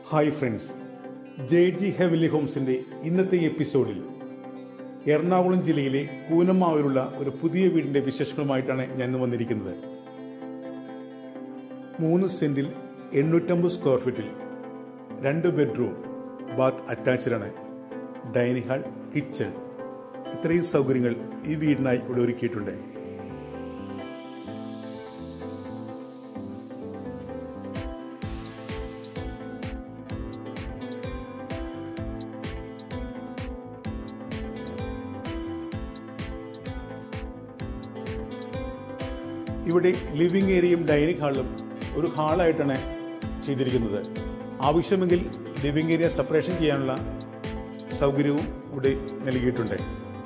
hi friends J G Haveli ഹോംസിന്റെ ഇന്നത്തെ എപ്പിസോഡിൽ എറണാകുളം ജില്ലയിലെ കൂനമാവിലുള്ള ഒരു പുതിയ വീടിന്റെ വിശേഷങ്ങളുമായിട്ടാണ് ഞാൻ ഇന്ന് വന്നിരിക്കുന്നത് മൂന്ന് സെന്റിൽ എണ്ണൂറ്റമ്പത് സ്ക്വയർ ഫീറ്റിൽ രണ്ട് ബെഡ്റൂം ബാത്ത് അറ്റാച്ച്ഡാണ് ഡൈനിങ് ഹാൾ കിച്ചൺ ഇത്രയും സൗകര്യങ്ങൾ ഈ വീടിനായി ഇവിടെ ഒരുക്കിയിട്ടുണ്ട് ഇവിടെ ലിവിംഗ് ഏരിയയും ഡൈനിങ് ഹാളും ഒരു ഹാളായിട്ടാണ് ചെയ്തിരിക്കുന്നത് ആവശ്യമെങ്കിൽ ലിവിംഗ് ഏരിയ സെപ്പറേഷൻ ചെയ്യാനുള്ള സൗകര്യവും ഇവിടെ നൽകിയിട്ടുണ്ട്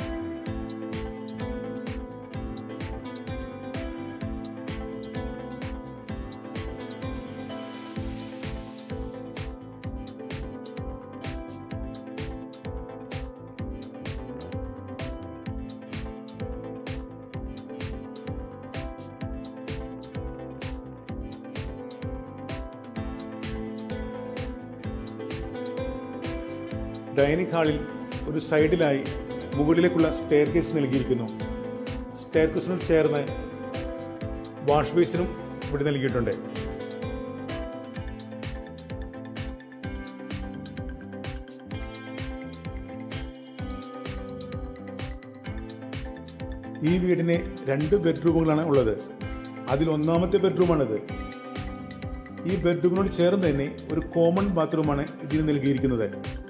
ഡൈനിങ് ഹാളിൽ ഒരു സൈഡിലായി മുകളിലേക്കുള്ള സ്റ്റെയർ കേസ് നൽകിയിരിക്കുന്നു സ്റ്റെയർ കേസിനോട് ചേർന്ന് വാഷ് ബേസിനും ഇവിടെ നൽകിയിട്ടുണ്ട് ഈ വീടിന് രണ്ട് ബെഡ്റൂമുകളാണ് ഉള്ളത് അതിൽ ഒന്നാമത്തെ ബെഡ്റൂമാണിത് ഈ ബെഡ്റൂമിനോട് ചേർന്ന് തന്നെ ഒരു കോമൺ ബാത്റൂമാണ് ഇതിന് നൽകിയിരിക്കുന്നത്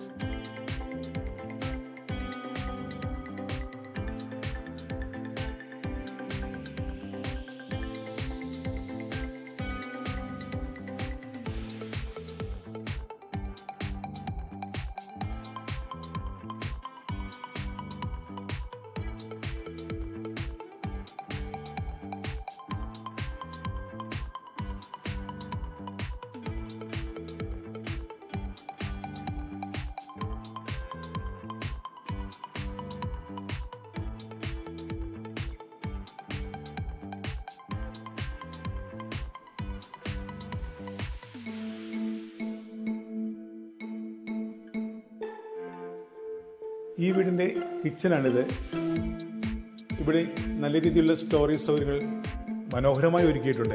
ഈ വീടിന്റെ കിച്ചണാണിത് ഇവിടെ നല്ല രീതിയിലുള്ള സ്റ്റോറേജ് സൗകര്യങ്ങൾ മനോഹരമായി ഒരുക്കിയിട്ടുണ്ട്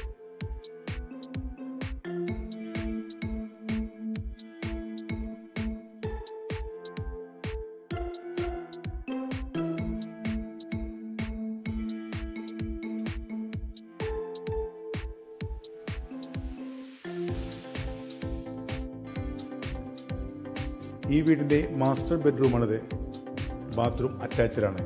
ഈ വീടിന്റെ മാസ്റ്റർ ബെഡ്റൂമാണിത് ബാത്റൂം അറ്റാച്ച്ഡ് ആണ്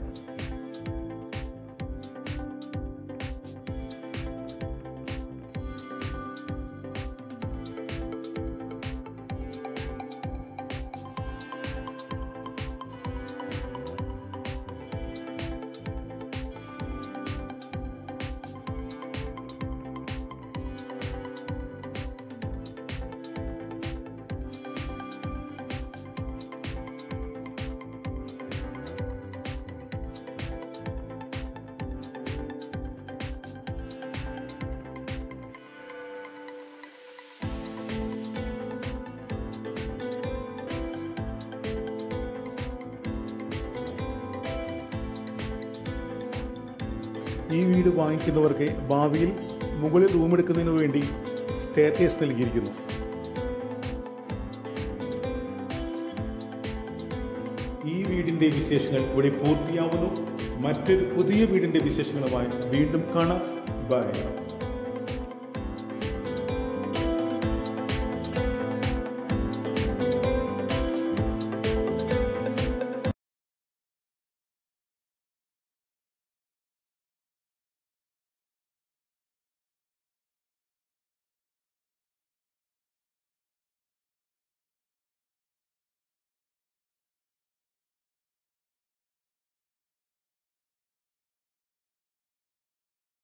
ഈ വീട് വാങ്ങിക്കുന്നവർക്ക് ഭാവിയിൽ മുകളിൽ റൂം എടുക്കുന്നതിന് വേണ്ടി സ്റ്റെയർ കേസ് നൽകിയിരിക്കുന്നു ഈ വീടിന്റെ വിശേഷങ്ങൾ ഇവിടെ പൂർത്തിയാവുന്നു മറ്റൊരു പുതിയ വീടിന്റെ വിശേഷങ്ങളുമായി വീണ്ടും കാണാം ബൈ